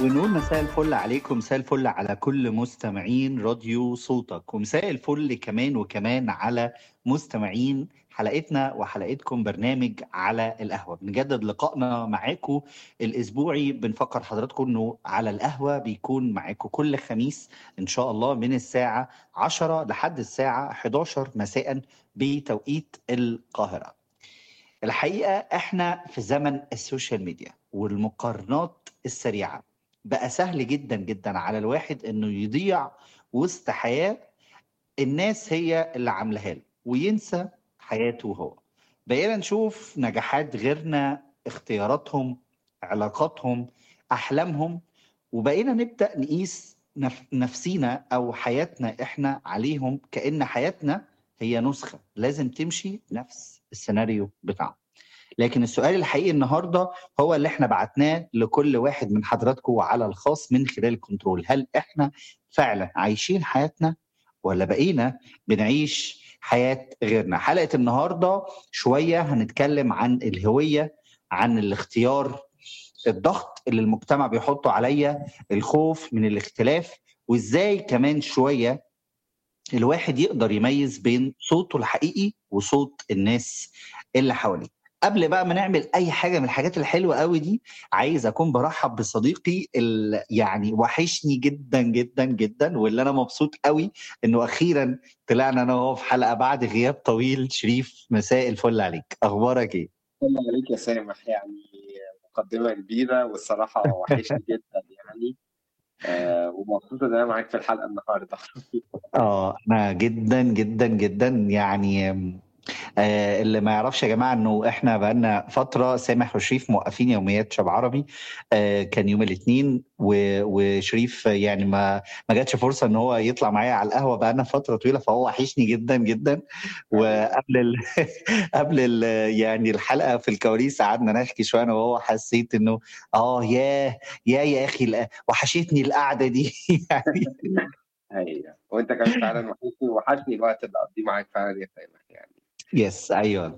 ونقول مساء الفل عليكم مساء الفل على كل مستمعين راديو صوتك ومساء الفل كمان وكمان على مستمعين حلقتنا وحلقتكم برنامج على القهوة بنجدد لقائنا معاكم الأسبوعي بنفكر حضراتكم أنه على القهوة بيكون معاكم كل خميس إن شاء الله من الساعة 10 لحد الساعة 11 مساء بتوقيت القاهرة الحقيقة احنا في زمن السوشيال ميديا والمقارنات السريعة بقى سهل جدا جدا على الواحد انه يضيع وسط حياة الناس هي اللي عاملاها له وينسى حياته هو بقينا نشوف نجاحات غيرنا اختياراتهم علاقاتهم احلامهم وبقينا نبدا نقيس نف- نفسينا او حياتنا احنا عليهم كان حياتنا هي نسخه لازم تمشي نفس السيناريو بتاعهم لكن السؤال الحقيقي النهارده هو اللي احنا بعتناه لكل واحد من حضراتكم على الخاص من خلال الكنترول هل احنا فعلا عايشين حياتنا ولا بقينا بنعيش حياة غيرنا حلقة النهاردة شوية هنتكلم عن الهوية عن الاختيار الضغط اللي المجتمع بيحطه عليا الخوف من الاختلاف وازاي كمان شوية الواحد يقدر يميز بين صوته الحقيقي وصوت الناس اللي حواليه قبل بقى ما نعمل اي حاجه من الحاجات الحلوه قوي دي عايز اكون برحب بصديقي ال- يعني وحشني جدا جدا جدا واللي انا مبسوط قوي انه اخيرا طلعنا انا وهو في حلقه بعد غياب طويل شريف مساء الفل عليك اخبارك ايه الله عليك يا سامح يعني مقدمة كبيرة والصراحة وحشني جدا يعني آه ومبسوط إن أنا معاك في الحلقة النهاردة اه انا جدا جدا جدا يعني آه اللي ما يعرفش يا جماعه انه احنا بقالنا فتره سامح وشريف موقفين يوميات شاب عربي آه كان يوم الاثنين وشريف يعني ما ما جاتش فرصه ان هو يطلع معايا على القهوه بقالنا فتره طويله فهو وحشني جدا جدا وقبل ال... قبل ال... يعني الحلقه في الكواليس قعدنا نحكي شويه انا وهو حسيت انه اه ياه يا يا اخي الق- وحشتني القعده دي يعني أيوه وأنت كمان فعلا وحشني وحشني الوقت اللي أقضيه معاك فعلا يا سامح يعني يس ايوه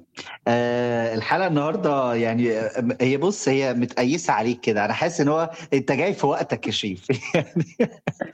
آه الحلقه النهارده يعني آه، هي بص هي متقيسه عليك كده انا حاسس ان هو انت جاي في وقتك يا شريف يعني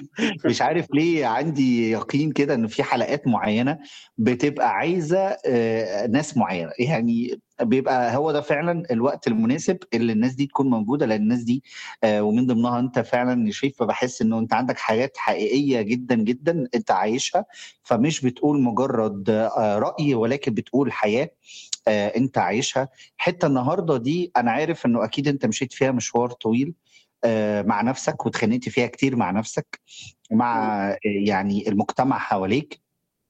مش عارف ليه عندي يقين كده ان في حلقات معينه بتبقى عايزه آه ناس معينه يعني بيبقى هو ده فعلا الوقت المناسب اللي الناس دي تكون موجوده لان الناس دي آه ومن ضمنها انت فعلا يا شريف فبحس انه انت عندك حاجات حقيقيه جدا جدا انت عايشها فمش بتقول مجرد آه، رأي ولكن بتقول حياة آه، انت عايشها حتة النهاردة دي انا عارف انه اكيد انت مشيت فيها مشوار طويل آه، مع نفسك واتخانقت فيها كتير مع نفسك ومع آه، يعني المجتمع حواليك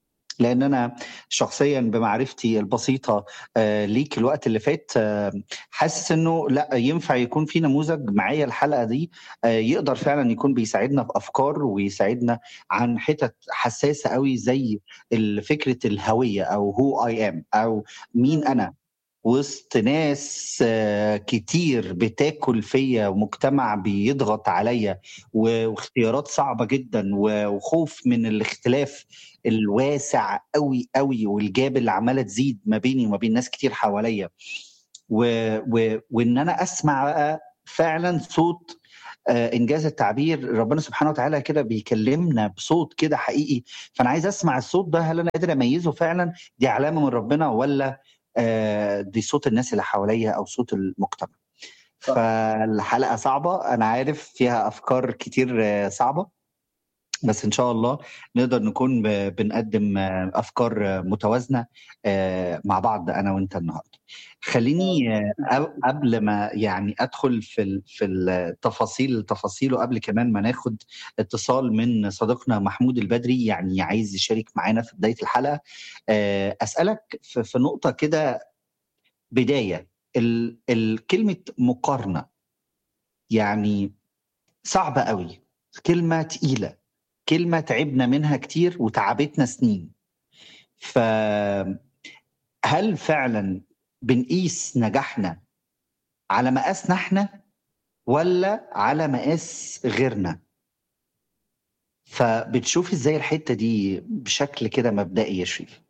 لان انا شخصيا بمعرفتي البسيطه آه، ليك الوقت اللي فات آه، حاسس انه لا ينفع يكون في نموذج معايا الحلقه دي آه، يقدر فعلا يكون بيساعدنا في افكار ويساعدنا عن حتت حساسه قوي زي ال- فكره الهويه او هو اي ام او مين انا وسط ناس آه، كتير بتاكل فيا ومجتمع بيضغط عليا و- واختيارات صعبة جدا و- وخوف من الاختلاف الواسع قوي قوي والجاب اللي عمالة تزيد ما بيني وما بين ناس كتير حواليا و... و... وان انا اسمع بقى فعلا صوت آه، انجاز التعبير ربنا سبحانه وتعالى كده بيكلمنا بصوت كده حقيقي فانا عايز اسمع الصوت ده هل انا قادر اميزه فعلا دي علامه من ربنا ولا آه، دي صوت الناس اللي حواليا او صوت المجتمع صح. فالحلقه صعبه انا عارف فيها افكار كتير آه، صعبه بس ان شاء الله نقدر نكون ب- بنقدم آه، افكار آه، متوازنه آه، مع بعض انا وانت النهارده خليني آه، أب- قبل ما يعني ادخل في ال- في التفاصيل تفاصيله قبل كمان ما ناخد اتصال من صديقنا محمود البدري يعني عايز يشارك معانا في بدايه الحلقه آه، اسالك في في نقطه كده بدايه ال- ال- كلمه مقارنه يعني صعبه قوي كلمه تقيله كلمه تعبنا منها كتير وتعبتنا سنين فهل فعلا بنقيس نجاحنا على مقاسنا احنا ولا على مقاس غيرنا فبتشوف ازاي الحته دي بشكل كده مبدئي يا شريف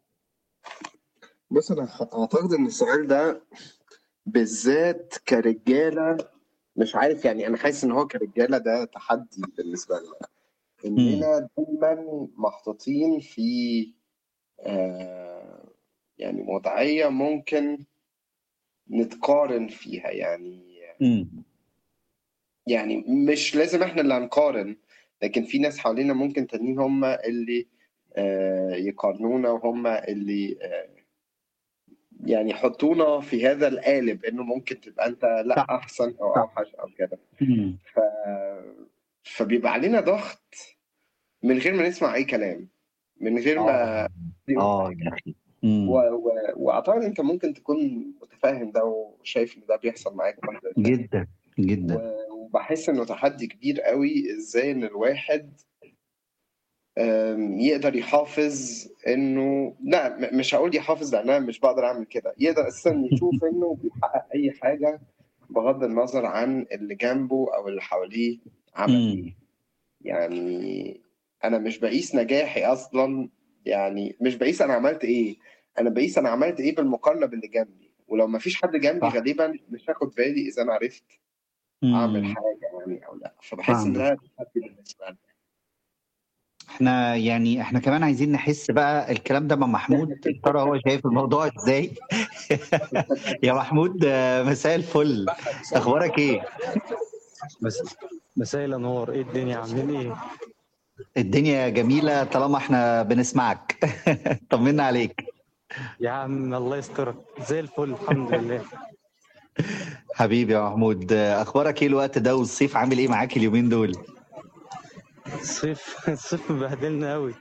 بص أنا أعتقد إن السؤال ده بالذات كرجالة مش عارف يعني انا حاسس ان هو كرجاله ده تحدي بالنسبه لنا اننا دايما محطوطين في آه يعني وضعيه ممكن نتقارن فيها يعني امم يعني مش لازم احنا اللي هنقارن لكن في ناس حوالينا ممكن تانيين هم اللي آه يقارنونا وهم اللي آه يعني يحطونا في هذا القالب انه ممكن تبقى انت لا صح احسن او صح اوحش او كده امم ف... فبيبقى علينا ضغط من غير ما نسمع اي كلام من غير ما اه نقول اه حاجه يا اخي و... امم و... واعتقد انت ممكن تكون متفاهم ده وشايف ان ده بيحصل معاك برضه يا اسلام جدا جدا و... وبحس انه تحدي كبير قوي ازاي ان الواحد أم، يقدر يحافظ انه لا م- مش هقول يحافظ لان انا مش بقدر اعمل كده يقدر اساسا يشوف انه بيحقق اي حاجه بغض النظر عن اللي جنبه او اللي حواليه عمل ايه امم يعني انا مش بقيس نجاحي اصلا يعني مش بقيس انا عملت ايه انا بقيس انا عملت ايه بالمقارنه باللي جنبي ولو ما فيش حد جنبي صح غالبا مش هاخد بالي اذا انا عرفت اعمل امم حاجه يعني او لا فبحس ان فاهمك ده تحدي بالنسبه لي احنا يعني احنا كمان عايزين نحس بقى الكلام ده مع محمود ترى هو شايف الموضوع ازاي يا محمود آه، مساء الفل اخبارك ايه بس مساء الانوار ايه الدنيا عاملين ايه الدنيا جميلة طالما احنا بنسمعك طمنا عليك يا عم الله يسترك زي الفل الحمد لله حبيبي يا محمود آه، اخبارك ايه الوقت ده والصيف عامل ايه معاك اليومين دول الصيف الصيف مبهدلنا قوي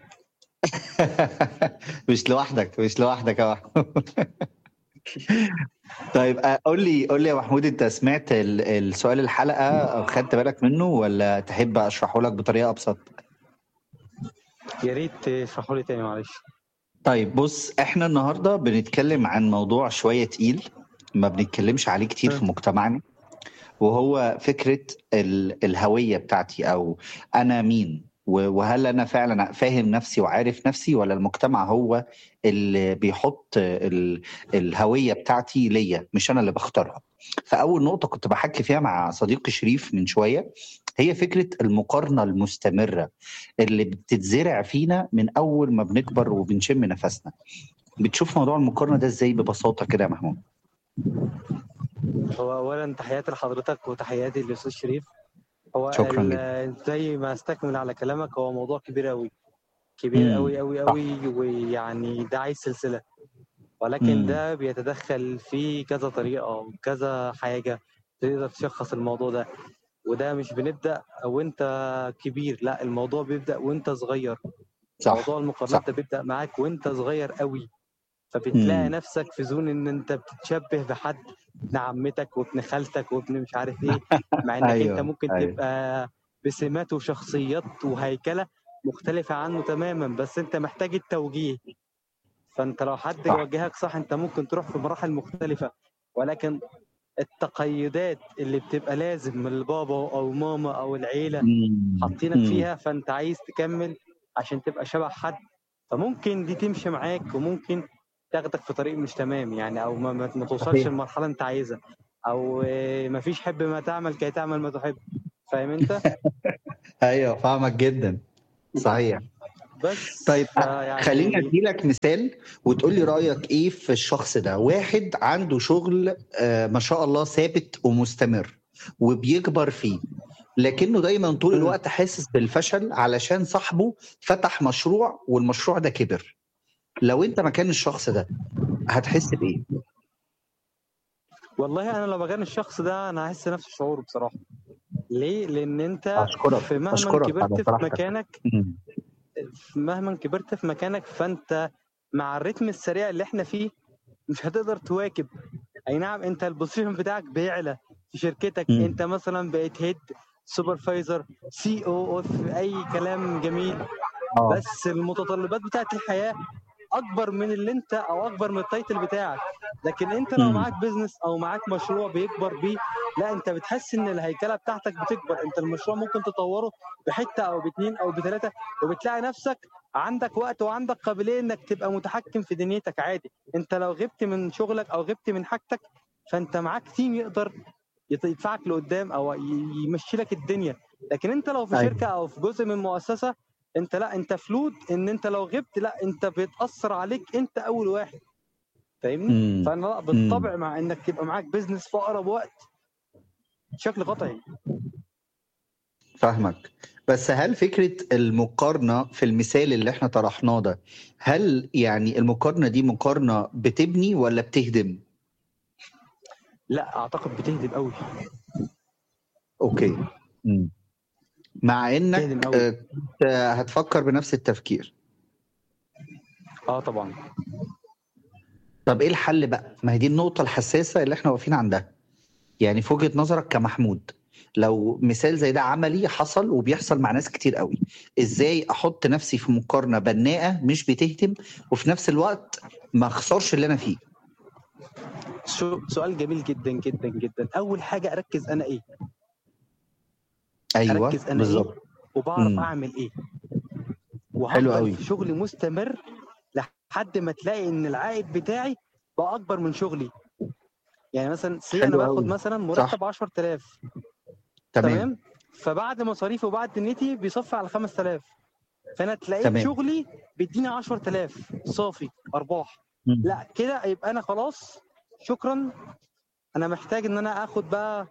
مش لوحدك مش لوحدك يا محمود طيب آه، قول لي قول لي يا محمود انت سمعت ال- السؤال الحلقة او خدت بالك منه ولا تحب اشرحه لك بطريقة ابسط يا ريت تشرحوا لي تاني معلش طيب بص احنا النهارده بنتكلم عن موضوع شوية تقيل ما بنتكلمش عليه كتير في ها، مجتمعنا وهو فكرة ال- الهوية بتاعتي أو أنا مين و- وهل أنا فعلا فاهم نفسي وعارف نفسي ولا المجتمع هو اللي بيحط ال- الهوية بتاعتي ليا مش أنا اللي بختارها فأول نقطة كنت بحكي فيها مع صديقي شريف من شوية هي فكرة المقارنة المستمرة اللي بتتزرع فينا من أول ما بنكبر وبنشم نفسنا بتشوف موضوع المقارنة ده إزاي ببساطة كده يا محمود هو اولا تحياتي لحضرتك وتحياتي للاستاذ شريف هو شكرا جدا ال- زي ما استكمل على كلامك هو موضوع كبير قوي كبير امم قوي قوي صح قوي ويعني ده عايز سلسلة ولكن امم ده بيتدخل في كذا طريقة وكذا حاجة تقدر تشخص الموضوع ده وده مش بنبدأ وانت كبير لا الموضوع بيبدأ وانت صغير صح موضوع المقارنات صح ده بيبدأ معاك وانت صغير قوي فبتلاقي امم نفسك في زون ان انت بتتشبه بحد ابن عمتك وابن خالتك وابن مش عارف ايه مع انك انت ايوه ممكن ايوه تبقى بسمات وشخصيات وهيكلة مختلفة عنه تماما بس انت محتاج التوجيه فانت لو حد صح وجهك صح انت ممكن تروح في مراحل مختلفة ولكن التقيدات اللي بتبقى لازم من البابا او ماما او العيلة امم حاطينك امم فيها فانت عايز تكمل عشان تبقى شبه حد فممكن دي تمشي معاك وممكن تاخدك في طريق مش تمام يعني او ما, ما ما توصلش صحيح لمرحلة انت عايزها او آه، ما فيش حب ما تعمل كي تعمل ما تحب فاهم انت ايوه فاهمك جدا صحيح بس طيب أ- خليني فيعني ادي لك مثال وتقول لي رايك ايه في الشخص ده واحد عنده شغل آه، ما شاء الله ثابت ومستمر وبيكبر فيه لكنه دايما طول مم. الوقت حاسس بالفشل علشان صاحبه فتح مشروع والمشروع ده كبر لو انت مكان الشخص ده هتحس بايه والله انا لو مكان الشخص ده انا هحس نفس الشعور بصراحة ليه لان انت اشكرك في مهما اشكرك على كبرت في صراحتك مكانك مم. مهما كبرت في مكانك فانت مع الريتم السريع اللي احنا فيه مش هتقدر تواكب اي نعم انت البوزيشن بتاعك بيعلى في شركتك مم. انت مثلا بقيت هيد سوبرفايزر سي او في اي كلام جميل اه بس المتطلبات بتاعت الحياه اكبر من اللي انت او اكبر من التايتل بتاعك لكن انت لو مم. معاك بيزنس او معاك مشروع بيكبر بيه لا انت بتحس ان الهيكله بتاعتك بتكبر انت المشروع ممكن تطوره بحته او باتنين او بثلاثه وبتلاقي نفسك عندك وقت وعندك قابليه انك تبقى متحكم في دنيتك عادي انت لو غبت من شغلك او غبت من حاجتك فانت معاك تيم يقدر يت- يدفعك لقدام او ي- يمشي لك الدنيا لكن انت لو في أيوة. شركه او في جزء من مؤسسه انت لا انت فلود ان انت لو غبت لا انت بيتاثر عليك انت اول واحد فاهمني مم. فانا لا بالطبع مع انك تبقى معاك بيزنس في اقرب وقت بشكل قطعي فاهمك بس هل فكرة المقارنة في المثال اللي احنا طرحناه ده هل يعني المقارنة دي مقارنة بتبني ولا بتهدم؟ لا اعتقد بتهدم قوي اوكي مم. مع بتهدم انك قوي آه، كنت هتفكر بنفس التفكير اه طبعا طب ايه الحل بقى؟ ما هي دي النقطة الحساسة اللي احنا واقفين عندها يعني في وجهة نظرك كمحمود لو مثال زي ده عملي حصل وبيحصل مع ناس كتير قوي ازاي احط نفسي في مقارنة بناءة مش بتهدم وفي نفس الوقت ما اخسرش اللي انا فيه شو- سؤال جميل جدا جدا جدا اول حاجه اركز انا ايه ايوه اركز انا ايه بالظبط وبعرف مم. اعمل ايه حلو قوي. وهفضل في شغل مستمر لحد ما تلاقي ان العائد بتاعي بقى اكبر من شغلي يعني مثلا سي انا حلو باخد قوي. مثلا صح. مرتب 10000 تمام تمام فبعد مصاريفي وبعد دنيتي بيصفي على 5000 فانا تلاقيت تمام. شغلي بيديني 10000 صافي ارباح مم. لا كده يبقى انا خلاص شكرا انا محتاج ان انا اخد بقى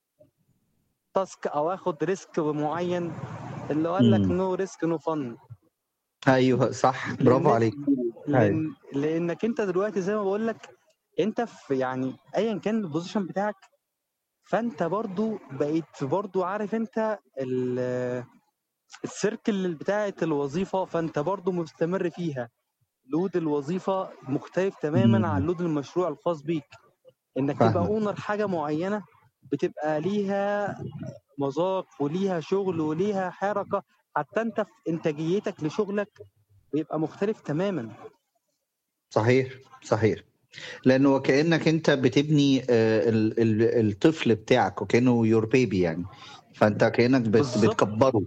تاسك او اخد ريسك معين اللي هو قال لك مم. نو ريسك نو فن ايوه صح برافو لأن- عليك لأن لانك انت دلوقتي زي ما بقول لك انت في يعني ايا كان البوزيشن بتاعك فانت برضو بقيت في برضو عارف انت ال- السيركل بتاعه الوظيفه فانت برضو مستمر فيها لود الوظيفه مختلف تماما مم. عن لود المشروع الخاص بيك انك تبقى فاهمك. اونر حاجه معينه بتبقى ليها مذاق وليها شغل وليها حركه حتى انت في انتاجيتك لشغلك بيبقى مختلف تماما صحيح صحيح لانه وكانك انت بتبني آه، ال- ال- الطفل بتاعك وكانه يور بيبي يعني فانت كانك بت- بالظبط. بتكبره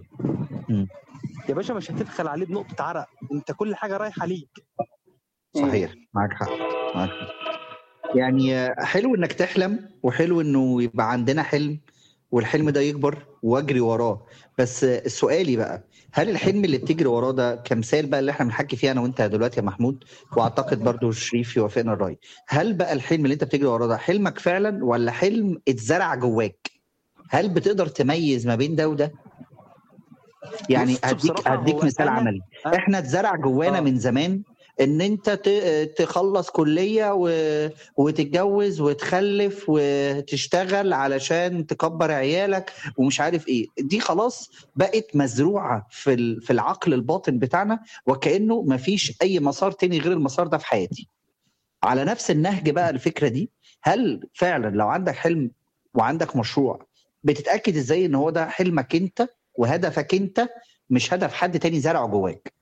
يا باشا مش هتبخل عليه بنقطه عرق انت كل حاجه رايحه ليك صحيح معاك حق معاك حق يعني آه، حلو انك تحلم وحلو انه يبقى عندنا حلم والحلم ده يكبر واجري وراه بس آه، سؤالي بقى هل الحلم اللي بتجري وراه ده كمثال بقى اللي احنا بنحكي فيه انا وانت دلوقتي يا محمود واعتقد برضو شريف يوافقنا الراي هل بقى الحلم اللي انت بتجري وراه ده حلمك فعلا ولا حلم اتزرع جواك هل بتقدر تميز ما بين ده وده يعني بص، هديك بصراحة هديك هو مثال أنا- عملي أنا- احنا اتزرع جوانا آه. من زمان ان انت ت- تخلص كلية و... وتتجوز وتخلف وتشتغل علشان تكبر عيالك ومش عارف ايه دي خلاص بقت مزروعة في ال... في العقل الباطن بتاعنا وكأنه مفيش اي مسار تاني غير المسار ده في حياتي على نفس النهج بقى الفكرة دي هل فعلا لو عندك حلم وعندك مشروع بتتأكد ازاي ان هو ده حلمك انت وهدفك انت مش هدف حد تاني زرعه جواك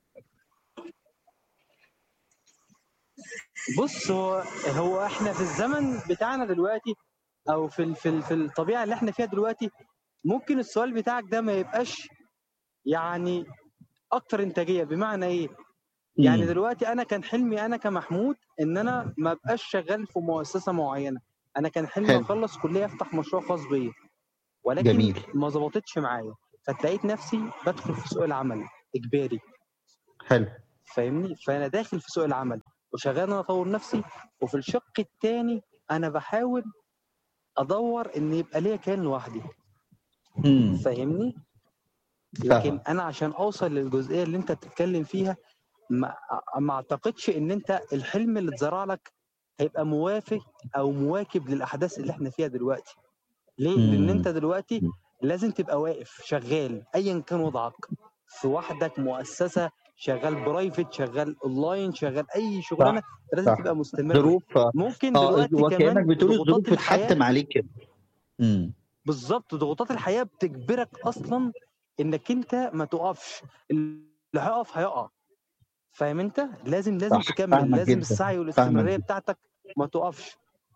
بص هو هو احنا في الزمن بتاعنا دلوقتي او في ال- في ال- في الطبيعه اللي احنا فيها دلوقتي ممكن السؤال بتاعك ده ما يبقاش يعني اكتر انتاجيه بمعنى ايه يعني مم. دلوقتي انا كان حلمي انا كمحمود ان انا ما ابقاش شغال في مؤسسه معينه انا كان حلمي حلو. اخلص كليه افتح مشروع خاص بيا ولكن جميل. ما ظبطتش معايا فتلاقيت نفسي بدخل في سوق العمل اجباري حلو فاهمني فانا داخل في سوق العمل وشغال ان انا اطور نفسي وفي الشق الثاني انا بحاول ادور ان يبقى ليا كيان لوحدي مم. فاهمني لكن انا عشان اوصل للجزئيه اللي انت بتتكلم فيها ما, ما اعتقدش ان انت الحلم اللي اتزرع لك هيبقى موافق او مواكب للاحداث اللي احنا فيها دلوقتي ليه مم. لان انت دلوقتي مم. لازم تبقى واقف شغال ايا كان وضعك في وحدك مؤسسه شغال برايفت شغال اونلاين شغال اي شغلانه لازم صح. تبقى مستمر ظروف ممكن اه دلوقتي وكانك كمان بتقول ضغوطات الظروف الحياه بتحتم عليك كده امم بالظبط ضغوطات الحياه بتجبرك اصلا انك انت ما تقفش اللي هيقف هيقع فاهم انت لازم لازم صح، تكمل فاهمك لازم جدا، السعي والاستمراريه جدا. بتاعتك ما تقفش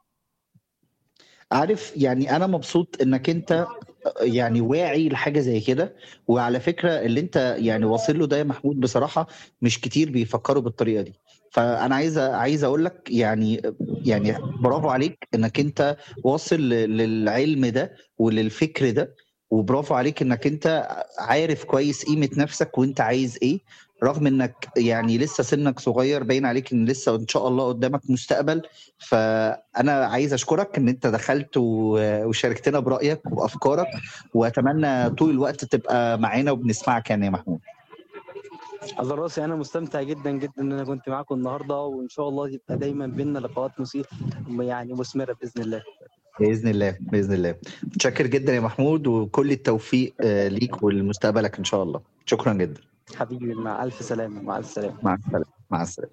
عارف يعني انا مبسوط انك انت يعني واعي لحاجه زي كده وعلى فكره اللي انت يعني واصل له ده يا محمود بصراحه مش كتير بيفكروا بالطريقه دي فانا عايز عايز اقول لك يعني يعني برافو عليك انك انت واصل ل- للعلم ده وللفكر ده وبرافو عليك انك انت عارف كويس قيمة نفسك وانت عايز ايه رغم انك يعني لسه سنك صغير باين عليك ان لسه ان شاء الله قدامك مستقبل فانا عايز اشكرك ان انت دخلت و- وشاركتنا برأيك وافكارك واتمنى طول الوقت تبقى معانا وبنسمعك يعني يا محمود على راسي انا مستمتع جدا جدا ان انا كنت معاكم النهارده وان شاء الله يبقى دايما بينا لقاءات مثير يعني مثمره باذن الله باذن الله باذن الله متشكر جدا يا محمود وكل التوفيق آه، ليك ولمستقبلك ان شاء الله شكرا جدا حبيبي مع الف سلامه مع الف سلامه مع السلامه مع السلامه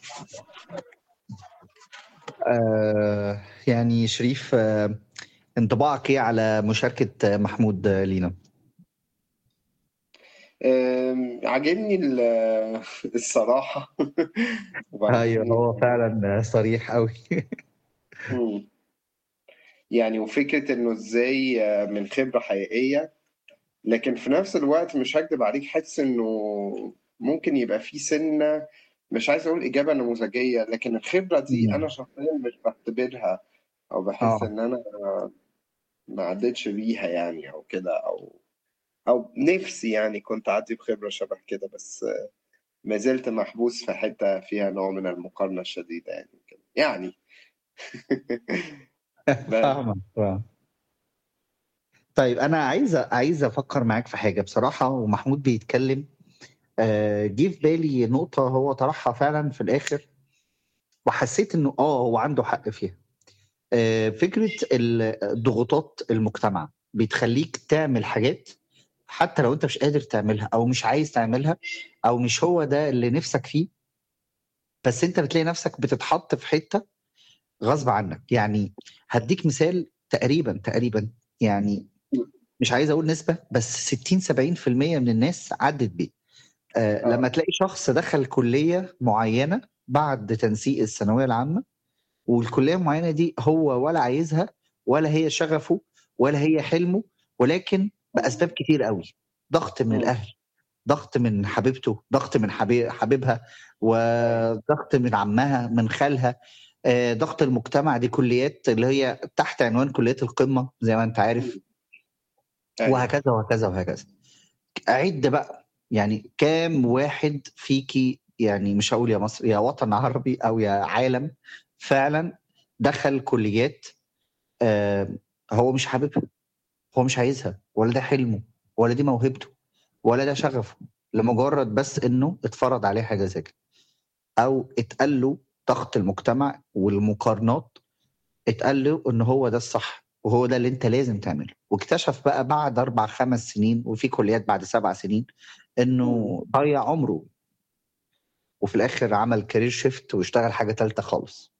آه يعني شريف آه انطباعك ايه على مشاركه محمود آه، لينا أم، عاجبني ال- الصراحة ايوه هو فعلا صريح قوي مم. يعني وفكرة انه ازاي آه، من خبرة حقيقية لكن في نفس الوقت مش هكدب عليك حاسس انه ممكن يبقى في سنة مش عايز اقول اجابة نموذجية لكن الخبرة دي مم. انا شخصيا مش بعتبرها او بحس اه ان انا ما عدتش بيها يعني او كده او او نفسي يعني كنت اعدي بخبرة شبه كده بس آه، ما زلت محبوس في حتة فيها نوع من المقارنة الشديدة يعني كده يعني بس فاهمك فاهم. طيب انا عايز عايز افكر معاك في حاجه بصراحه ومحمود بيتكلم آه، جه في بالي نقطه هو طرحها فعلا في الاخر وحسيت انه اه هو عنده حق فيها آه، فكره ال- ضغوطات المجتمع بتخليك تعمل حاجات حتى لو انت مش قادر تعملها او مش عايز تعملها او مش هو ده اللي نفسك فيه بس انت بتلاقي نفسك بتتحط في حته غصب عنك يعني هديك مثال تقريبا تقريبا يعني مش عايز اقول نسبه بس 60 70% من الناس عدت بيه آه آه. لما تلاقي شخص دخل كليه معينه بعد تنسيق الثانويه العامه والكليه المعينه دي هو ولا عايزها ولا هي شغفه ولا هي حلمه ولكن باسباب كتير قوي ضغط من مم. الاهل ضغط من حبيبته ضغط من حبيب حبيبها وضغط من عمها من خالها آه، ضغط المجتمع دي كليات اللي هي تحت عنوان كليات القمه زي ما انت عارف أيوة. وهكذا وهكذا وهكذا عد بقى يعني كام واحد فيكي يعني مش هقول يا مصر يا وطن عربي او يا عالم فعلا دخل كليات آه، هو مش حاببها هو مش عايزها ولا ده حلمه ولا دي موهبته ولا ده شغفه لمجرد بس انه اتفرض عليه حاجه زي كده او اتقال له ضغط المجتمع والمقارنات اتقال له ان هو ده الصح وهو ده اللي انت لازم تعمله واكتشف بقى بعد اربع خمس سنين وفي كليات بعد سبع سنين انه ضيع عمره وفي الاخر عمل كارير شيفت واشتغل حاجه ثالثه خالص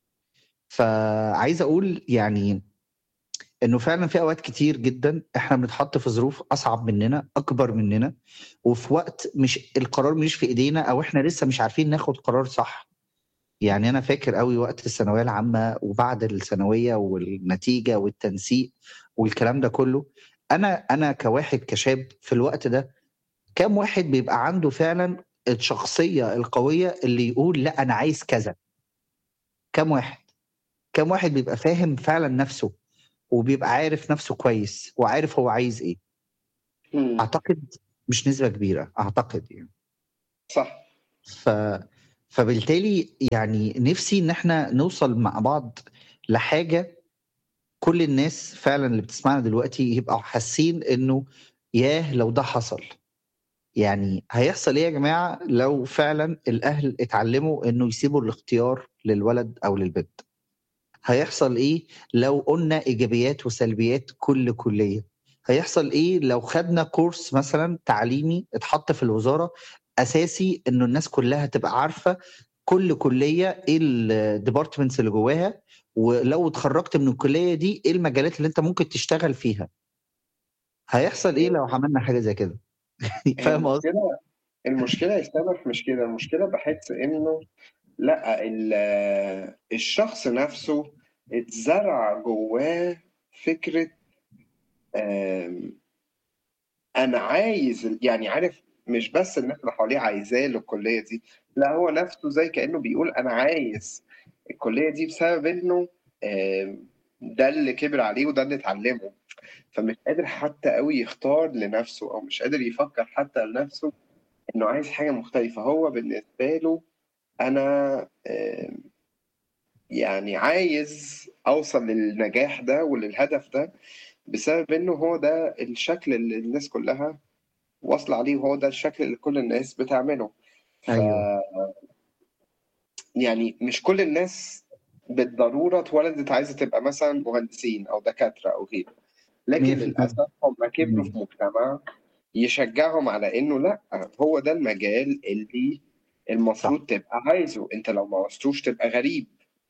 فعايز اقول يعني انه فعلا في اوقات كتير جدا احنا بنتحط في ظروف اصعب مننا اكبر مننا وفي وقت مش القرار مش في ايدينا او احنا لسه مش عارفين ناخد قرار صح يعني انا فاكر قوي وقت الثانويه العامه وبعد الثانويه والنتيجه والتنسيق والكلام ده كله انا انا كواحد كشاب في الوقت ده كام واحد بيبقى عنده فعلا الشخصيه القويه اللي يقول لا انا عايز كذا كام واحد كام واحد بيبقى فاهم فعلا نفسه وبيبقى عارف نفسه كويس وعارف هو عايز ايه مم. اعتقد مش نسبه كبيره اعتقد يعني صح ف فبالتالي يعني نفسي ان احنا نوصل مع بعض لحاجه كل الناس فعلا اللي بتسمعنا دلوقتي يبقوا حاسين انه ياه لو ده حصل يعني هيحصل ايه يا جماعه لو فعلا الاهل اتعلموا انه يسيبوا الاختيار للولد او للبنت هيحصل ايه لو قلنا ايجابيات وسلبيات كل كليه هيحصل ايه لو خدنا كورس مثلا تعليمي اتحط في الوزاره اساسي انه الناس كلها تبقى عارفه كل كليه ايه الديبارتمنتس اللي جواها ولو اتخرجت من الكليه دي ايه المجالات اللي انت ممكن تشتغل فيها هيحصل ايه لو عملنا حاجه زي كده فاهم قصدي المشكلة المشكلة يا سامح مش كده المشكلة بحس إنه لا ال- الشخص نفسه اتزرع جواه فكرة آم، أنا عايز يعني عارف مش بس الناس اللي حواليه عايزاه للكليه دي لا هو نفسه زي كانه بيقول انا عايز الكليه دي بسبب انه آم، ده اللي كبر عليه وده اللي اتعلمه فمش قادر حتى قوي يختار لنفسه او مش قادر يفكر حتى لنفسه انه عايز حاجه مختلفه هو بالنسبه له انا آم، يعني عايز اوصل للنجاح ده وللهدف ده بسبب انه هو ده الشكل اللي الناس كلها واصله عليه وهو ده الشكل اللي كل الناس بتعمله ف ايوه يعني مش كل الناس بالضروره اتولدت عايزه تبقى مثلا مهندسين او دكاتره او غيره لكن 100% للاسف هم كبروا في مم. مجتمع يشجعهم على انه لا هو ده المجال اللي صح المفروض تبقى عايزه انت لو ما عوزتوش تبقى غريب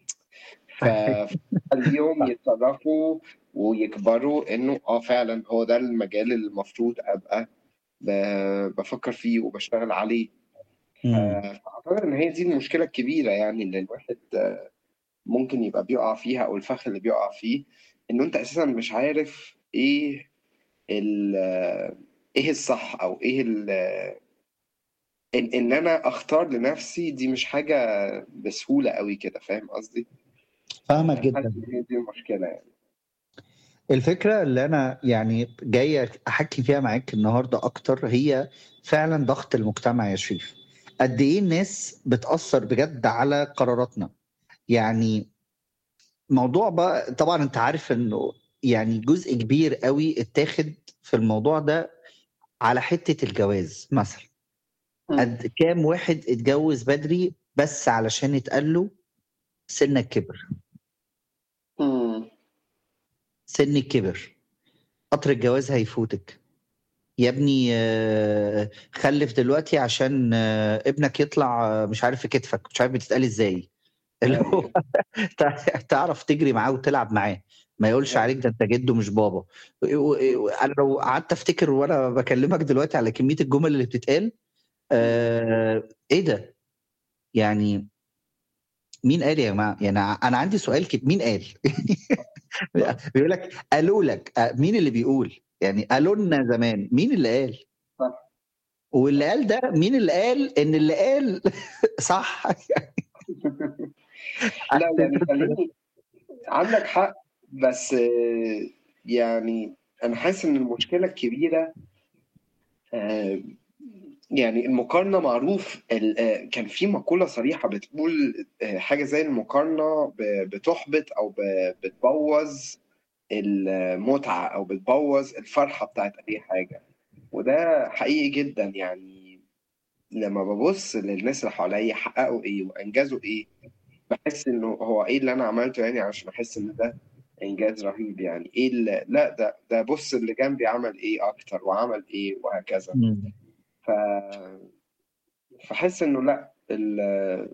فخليهم صح يتصرفوا ويكبروا انه اه فعلا هو ده المجال اللي المفروض ابقى ب- بفكر فيه وبشتغل عليه ف- مم. فاعتقد ان هي دي المشكله الكبيره يعني اللي الواحد آه، ممكن يبقى بيقع فيها او الفخ اللي بيقع فيه انه انت اساسا مش عارف ايه ال ايه الصح او ايه ال ان, إن انا اختار لنفسي دي مش حاجه بسهوله قوي كده فاهم قصدي؟ فاهمك حاسس جدا ان هي دي المشكله يعني الفكرة اللي أنا يعني جاي أحكي فيها معاك النهاردة أكتر هي فعلا ضغط المجتمع يا شريف قد إيه الناس بتأثر بجد على قراراتنا يعني موضوع بقى طبعا أنت عارف إنه يعني جزء كبير قوي اتاخد في الموضوع ده على حتة الجواز مثلا مم. قد كام واحد اتجوز بدري بس علشان اتقال له سنك كبر مم. سنك كبر قطر الجواز هيفوتك يا ابني آه، خلف دلوقتي عشان آه، ابنك يطلع آه، مش عارف في كتفك مش عارف بتتقال ازاي اللي هو ايوه تع- تعرف تجري معاه وتلعب معاه ما يقولش ايوه عليك ده انت جده مش بابا و- و- انا لو قعدت افتكر وانا بكلمك دلوقتي على كميه الجمل اللي بتتقال مم. آه ايه ده يعني مين قال يا جماعه يعني انا عندي سؤال كده مين قال صح بيقول لك قالوا لك آه، مين اللي بيقول يعني قالوا لنا زمان مين اللي قال صح واللي صح قال ده مين اللي قال ان اللي قال صح لا يعني خليني عندك حق بس آه، يعني انا حاسس ان المشكله الكبيره آه، يعني المقارنه معروف ال- آه، كان في مقوله صريحه بتقول آه، حاجه زي المقارنه ب- بتحبط او ب- بتبوظ المتعه او بتبوظ الفرحه بتاعت اي حاجه وده حقيقي جدا يعني لما ببص للناس اللي حواليا حققوا ايه وانجزوا ايه بحس انه هو ايه اللي انا عملته يعني عشان احس ان ده انجاز رهيب يعني ايه اللي لا ده ده بص اللي جنبي عمل ايه اكتر وعمل ايه وهكذا مم. ف فحس انه لا ال-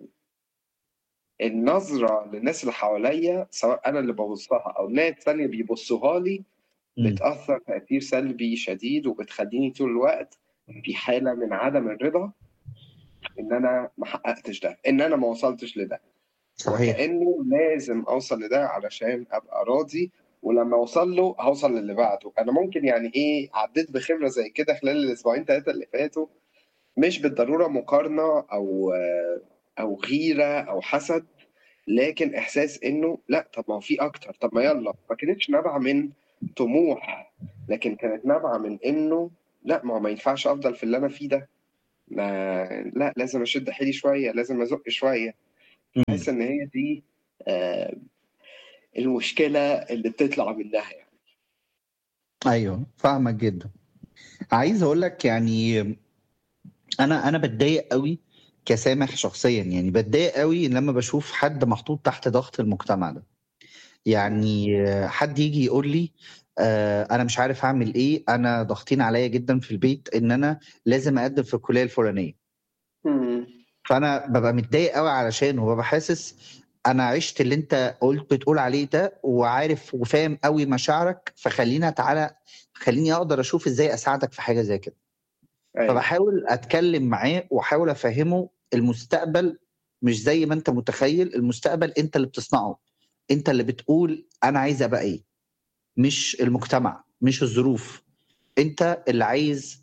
النظرة للناس اللي حواليا سواء انا اللي ببصها او ناس تانية بيبصوها لي مم. بتأثر تأثير سلبي شديد وبتخليني طول الوقت في حالة من عدم الرضا ان انا ما حققتش ده ان انا ما وصلتش لده صحيح وكأنه لازم اوصل لده علشان ابقى راضي ولما اوصل له هوصل للي بعده انا ممكن يعني ايه عديت بخبرة زي كده خلال الاسبوعين ثلاثة اللي فاتوا مش بالضرورة مقارنة او او غيرة او حسد لكن احساس انه لا طب ما هو في اكتر طب ما يلا ما كانتش نابعة من طموح لكن كانت نابعة من انه لا ما هو ما ينفعش افضل في اللي انا فيه ده ما لا لازم اشد حيلي شوية لازم ازق شوية مم. بحس ان هي دي آه، المشكلة اللي بتطلع منها يعني ايوه فاهمك جدا عايز اقول لك يعني انا انا بتضايق قوي كسامح شخصيا يعني بتضايق قوي لما بشوف حد محطوط تحت ضغط المجتمع ده يعني آه، حد يجي يقول لي آه، انا مش عارف اعمل ايه انا ضاغطين عليا جدا في البيت ان انا لازم اقدم في الكليه الفلانيه مم. فانا ببقى متضايق قوي علشان وببقى حاسس انا عشت اللي انت قلت بتقول عليه ده وعارف وفاهم قوي مشاعرك فخلينا تعالى خليني اقدر اشوف ازاي اساعدك في حاجه زي كده ايوه فبحاول اتكلم معاه واحاول افهمه المستقبل مش زي ما انت متخيل المستقبل انت اللي بتصنعه انت اللي بتقول انا عايز ابقى ايه مش المجتمع مش الظروف انت اللي عايز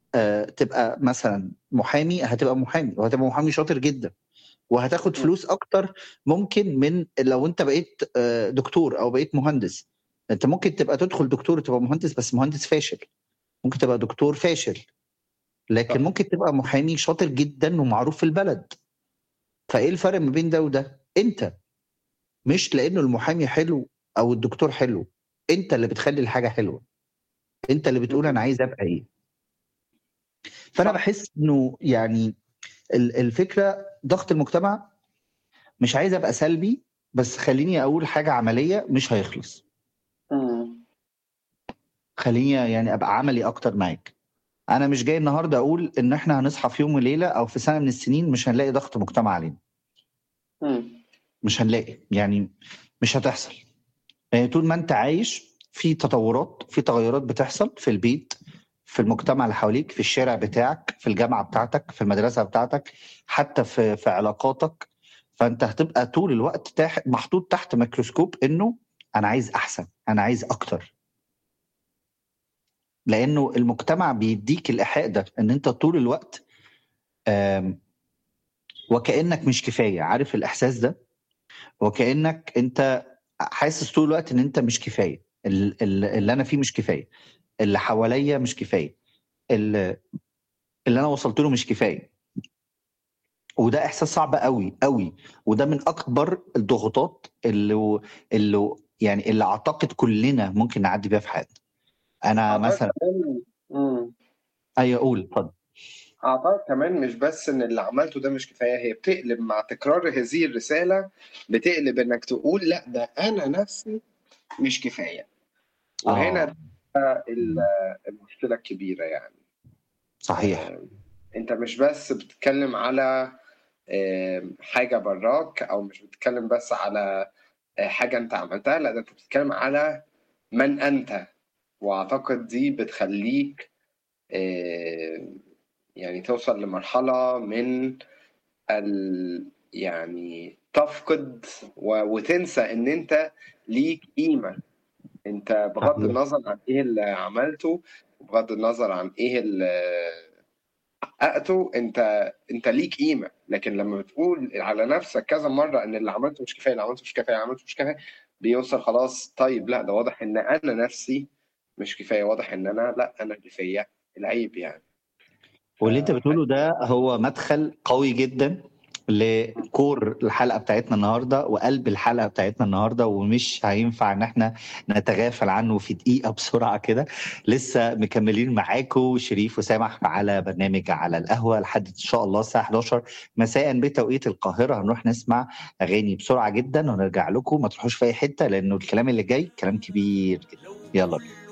آه، تبقى مثلا محامي هتبقى محامي وهتبقى محامي شاطر جدا وهتاخد م. فلوس اكتر ممكن من لو انت بقيت آه، دكتور او بقيت مهندس انت ممكن تبقى تدخل دكتور وتبقى مهندس بس مهندس فاشل ممكن تبقى دكتور فاشل لكن صح. ممكن تبقى محامي شاطر جدا ومعروف في البلد فايه الفرق ما بين ده وده انت مش لانه المحامي حلو او الدكتور حلو انت اللي بتخلي الحاجه حلوه انت اللي بتقول انا عايز ابقى ايه فانا صح. بحس انه يعني ال- الفكره ضغط المجتمع مش عايز ابقى سلبي بس خليني اقول حاجه عمليه مش هيخلص م. خليني يعني ابقى عملي اكتر معاك انا مش جاي النهارده اقول ان احنا هنصحى في يوم وليله او في سنه من السنين مش هنلاقي ضغط مجتمع علينا م. مش هنلاقي يعني مش هتحصل يعني طول ما انت عايش في تطورات في تغيرات بتحصل في البيت في المجتمع اللي حواليك في الشارع بتاعك في الجامعه بتاعتك في المدرسه بتاعتك حتى في في علاقاتك فانت هتبقى طول الوقت تحت محطوط تحت ميكروسكوب انه انا عايز احسن انا عايز اكتر لانه المجتمع بيديك الايحاء ده ان انت طول الوقت آم، وكانك مش كفايه عارف الاحساس ده وكانك انت حاسس طول الوقت ان انت مش كفايه ال- ال- اللي انا فيه مش كفايه اللي حواليا مش كفايه اللي, اللي انا وصلت له مش كفايه وده احساس صعب قوي قوي وده من اكبر الضغوطات اللي اللي يعني اللي اعتقد كلنا ممكن نعدي بيها في حياتنا انا أعتقد مثلا كمان م. ايوه اقول اتفضل أعتقد كمان مش بس إن اللي عملته ده مش كفاية هي بتقلب مع تكرار هذه الرسالة بتقلب إنك تقول لا ده أنا نفسي مش كفاية وهنا اه بقى ال- المشكلة الكبيرة يعني صحيح آه، أنت مش بس بتتكلم على آه، حاجة براك أو مش بتتكلم بس على آه، حاجة أنت عملتها لا ده أنت بتتكلم على من أنت وأعتقد دي بتخليك آه، يعني توصل لمرحلة من ال يعني تفقد و... وتنسى ان انت ليك قيمة انت بغض صحيح النظر عن ايه اللي عملته بغض النظر عن ايه اللي حققته انت انت ليك قيمة لكن لما بتقول على نفسك كذا مرة ان اللي عملته مش كفاية اللي عملته مش كفاية اللي عملته مش كفاية بيوصل خلاص طيب لا ده واضح ان انا نفسي مش كفاية واضح ان انا لا انا اللي فيا العيب يعني واللي انت بتقوله ده هو مدخل قوي جدا لكور الحلقه بتاعتنا النهارده وقلب الحلقه بتاعتنا النهارده ومش هينفع ان احنا نتغافل عنه في دقيقه بسرعه كده لسه مكملين معاكم شريف وسامح على برنامج على القهوه لحد ان شاء الله الساعه 11 مساء بتوقيت القاهره هنروح نسمع اغاني بسرعه جدا ونرجع لكم ما تروحوش في اي حته لانه الكلام اللي جاي كلام كبير جدا يلا بينا